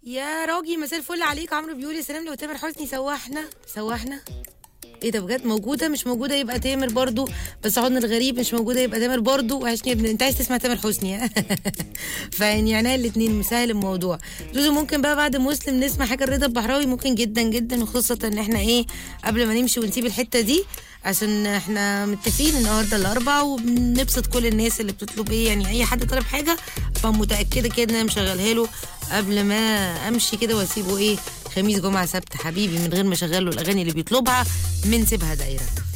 يا راجي مساء الفل عليك عمرو بيقول يا سلام لو تامر حسني سوحنا سوحنا ايه ده بجد موجوده مش موجوده يبقى تامر برضو بس حضن الغريب مش موجوده يبقى تامر برضو وحشني يا ابن انت عايز تسمع تامر حسني ها؟ فيعني عينيا الاثنين مسهل الموضوع زوزو ممكن بقى بعد مسلم نسمع حاجه الرضا البحراوي ممكن جدا جدا وخاصه ان احنا ايه قبل ما نمشي ونسيب الحته دي عشان احنا متفقين النهارده الاربع وبنبسط كل الناس اللي بتطلب ايه يعني اي حد طلب حاجه فمتاكده كده ان انا مشغلها له قبل ما امشي كده واسيبه ايه خميس جمعه سبت حبيبي من غير ما اشغل له الاغاني اللي بيطلبها من سيبها دايره